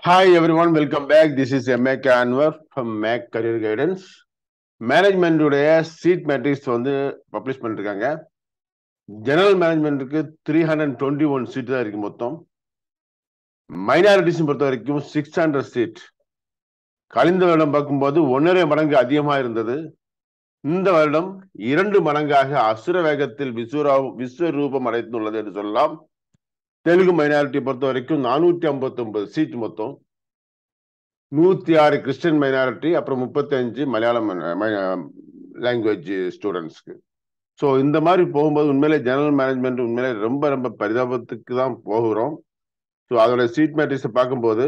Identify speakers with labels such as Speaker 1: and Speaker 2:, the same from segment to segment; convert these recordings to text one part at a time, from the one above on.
Speaker 1: Hi everyone, welcome back. This is MAK Anwar from MAK Career Guidance. மேனேஜ்மெண்ட்டுடைய seat matrix வந்து publish பண்ணிருக்காங்க general மேனேஜ்மெண்ட்டுக்கு three hundred twenty one seat தான் இருக்கு மொத்தம் மைனாரிட்டிஸ் பொறுத்த வரைக்கும் சிக்ஸ் ஹண்ட்ரட் சீட் கழிந்த வருடம் பார்க்கும்போது ஒன்றரை மடங்கு அதிகமாக இருந்தது இந்த வருடம் இரண்டு மடங்காக அசுர வேகத்தில் விஸ்வரா விஸ்வரூபம் அடைந்துள்ளது என்று சொல்லலாம் தெலுங்கு மைனாரிட்டி பொறுத்த வரைக்கும் நானூற்றி ஐம்பத்தி ஒன்பது சீட் மொத்தம் நூத்தி ஆறு கிறிஸ்டியன் மைனாரிட்டி அப்புறம் முப்பத்தி அஞ்சு மலையாளம் லாங்குவேஜ் ஸ்டூடெண்ட்ஸ்க்கு ஸோ இந்த மாதிரி போகும்போது உண்மையிலே ஜெனரல் மேனேஜ்மெண்ட் உண்மையிலே ரொம்ப ரொம்ப பரிதாபத்துக்கு தான் போகிறோம் ஸோ அதோட சீட் மேட்ரிக்ஸை பார்க்கும்போது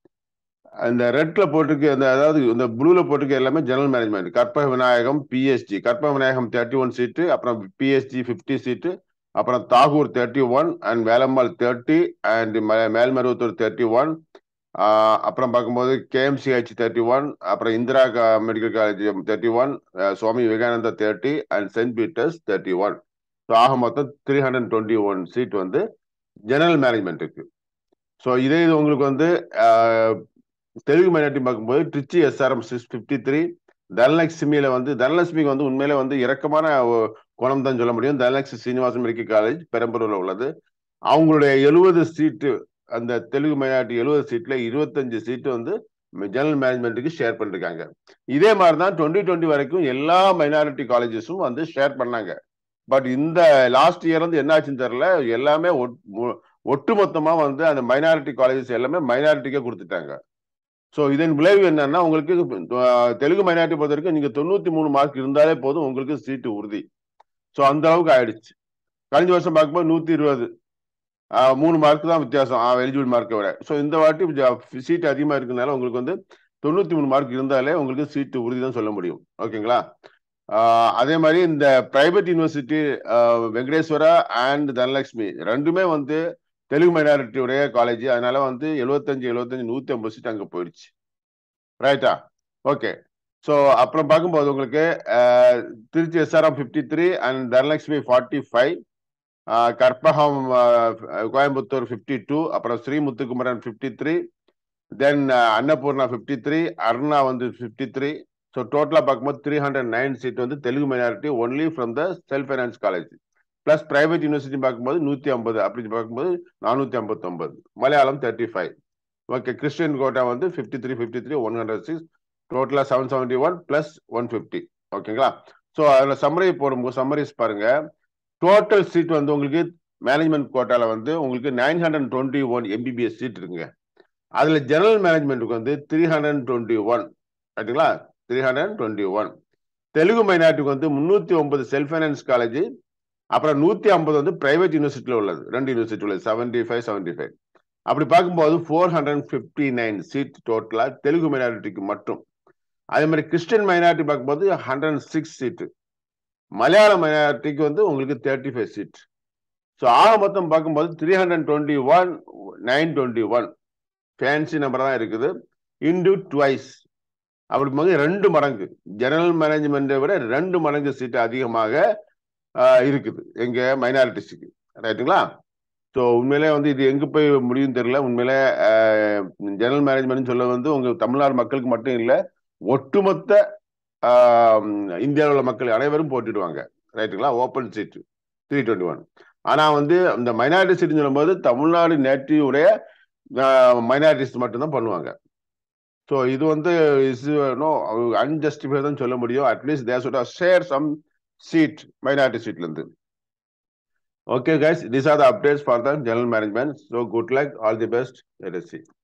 Speaker 1: அந்த ரெட்ல போட்டிருக்கு அந்த அதாவது இந்த ப்ளூல போட்டிருக்க எல்லாமே general management Karpaga Vinayagam PST Karpaga Vinayagam thirty one seat அப்புறம் பிஎஸ்டி ஃபிஃப்டி சீட்டு அப்புறம் Tagore thirty one and Velammal thirty and Melmaruvathur thirty one அப்புறம் பார்க்கும்போது கேஎம்சிஹெச் தேர்ட்டி ஒன் அப்புறம் Indira medical college thirty one Swami Vivekananda thirty and St Peter's thirty one so ஆக மொத்தம் three hundred twenty one seat வந்து general மேனேஜ்மெண்ட்டுக்கு ஸோ இதே இது உங்களுக்கு வந்து தெலுங்கு மைனாரிட்டி பார்க்கும்போது Trichy SRM six fifty three தனலட்சுமியில வந்து தனலட்சுமிக்கு வந்து உண்மையில வந்து இறக்கமான குணம் தான் சொல்ல முடியும் தனலட்சுமி சீனிவாசன் மெடிக்கல் காலேஜ் பெரம்பலூர்ல உள்ளது அவங்களுடைய எழுபது சீட்டு அந்த தெலுங்கு மைனாரிட்டி எழுபது சீட்ல இருபத்தஞ்சு சீட்டு வந்து ஜெனரல் மேனேஜ்மெண்ட்டுக்கு ஷேர் பண்ணிருக்காங்க இதே மாதிரி தான் டுவெண்ட்டி டுவெண்ட்டி வரைக்கும் எல்லா மைனாரிட்டி காலேஜஸும் வந்து ஷேர் பண்ணாங்க பட் இந்த லாஸ்ட் இயர் வந்து என்ன ஆச்சுன்னு தெரியல எல்லாமே ஒட்டு மொத்தமா வந்து அந்த மைனாரிட்டி காலேஜஸ் எல்லாமே மைனாரிட்டிக்கே கொடுத்துட்டாங்க ஸோ இதன் விளைவு என்னன்னா உங்களுக்கு தெலுங்கு மைனாரிட்டி பொறுத்த வரைக்கும் நீங்க தொண்ணூத்தி மூணு மார்க் இருந்தாலே போதும் உங்களுக்கு சீட்டு உறுதி ஸோ அந்த அளவுக்கு ஆயிடுச்சு கழிஞ்ச வருஷம் பார்க்கும்போது நூத்தி இருபது மூணு மார்க் தான் வித்தியாசம் எலிஜிபிள் மார்க்கை விட ஸோ இந்த வாட்டி சீட் அதிகமாக இருக்கிறதுனால உங்களுக்கு வந்து தொண்ணூத்தி மூணு மார்க் இருந்தாலே உங்களுக்கு சீட்டு உறுதி தான் சொல்ல முடியும் ஓகேங்களா அதே மாதிரி இந்த private university Venkateswara and Dhanalakshmi ரெண்டுமே வந்து தெலுங்கு மைனாரிட்டியுடைய காலேஜ் அதனால வந்து எழுபத்தஞ்சு எழுபத்தஞ்சு நூத்தி ஐம்பது சீட் அங்கே போயிடுச்சு ரைட்டா ஓகே ஸோ அப்புறம் பார்க்கும்போது உங்களுக்கு Trichy SRM fifty three and Dhanalakshmi forty five Karpagam Coimbatore fifty two அப்புறம் Srimuthukumaran fifty three then Annapoorna fifty three Aruna வந்து ஃபிஃப்டி த்ரீ ஸோ டோட்டலாக பார்க்கும்போது த்ரீ ஹண்ட்ரட் நைன் சீட் வந்து Telugu minority only from the self finance college plus private university பார்க்கும்போது நூற்றி ஐம்பது அப்படி பார்க்கும்போது நானூற்றி ஐம்பத்தொம்பது Malayalam thirty five okay Christian quota வந்து fifty three fifty three one hundred six டோட்டலாக seven seventy one plus one fifty ஓகேங்களா ஸோ அதில் சம்மரி போடும்போது சம்மரிஸ் பாருங்க டோட்டல் சீட் வந்து உங்களுக்கு மேனேஜ்மெண்ட் கோட்டால வந்து உங்களுக்கு nine hundred twenty one MBBS seat இருக்குங்க அதுல ஜெனரல் மேனேஜ்மெண்ட்டுக்கு வந்து த்ரீ ஹண்ட்ரட் டுவெண்ட்டி ஒன் ரைட்டுங்களா three hundred twenty one Telugu மைனாரிட்டிக்கு வந்து முன்னூத்தி ஒன்பது செல்ஃப் ஃபைனான்ஸ் காலேஜ் அப்புறம் நூத்தி ஐம்பது வந்து பிரைவேட் யூனிவர்சிட்டியில் உள்ளது ரெண்டு யூனிவர்சிட்டி உள்ளது செவன்டி ஃபைவ் செவன்டி ஃபைவ் அப்படி பார்க்கும்போது four hundred fifty nine seat டோட்டலா தெலுங்கு மைனாரிட்டிக்கு மட்டும் அதே மாதிரி கிறிஸ்டியன் மைனாரிட்டி பார்க்கும்போது ஹண்ட்ரட் சிக்ஸ் சீட்டு மலையாள மைனாரிட்டிக்கு வந்து உங்களுக்கு தேர்ட்டி ஃபைவ் சீட் ஸோ ஆக மொத்தம் பார்க்கும்போது three hundred twenty one nine twenty one fancy number தான் இருக்குது இன்டு டுவைஸ் அப்படி போது ரெண்டு மடங்கு ஜெனரல் மேனேஜ்மெண்ட்டை விட ரெண்டு மடங்கு சீட்டு அதிகமாக இருக்குது எங்க மைனாரிட்டிஸுக்கு ரைட்டுங்களா ஸோ உண்மையிலே வந்து இது எங்க போய் முடியும் தெரியல உண்மையிலே ஜெனரல் மேனேஜ்மெண்ட் சொல்ல வந்து உங்க தமிழ்நாடு மக்களுக்கு மட்டும் இல்லை ஒட்டுமொத்த இந்தியாவில் உள்ள மக்கள் அனைவரும் போட்டிடுவாங்க ரைட்டுங்களா open seat three twenty one ஆனால் வந்து இந்த மைனாரிட்டி சீட்னு சொல்லும்போது தமிழ்நாடு நேட்டிவ் உடைய மைனாரிட்டிஸ் மட்டும்தான் பண்ணுவாங்க ஸோ இது வந்து இஸ் நோ அன்ஜஸ்டிஃபை தான் சொல்ல முடியும் at least there should share some seat minority சீட்லேருந்து okay guys this are the updates for the general management so good luck all the best let C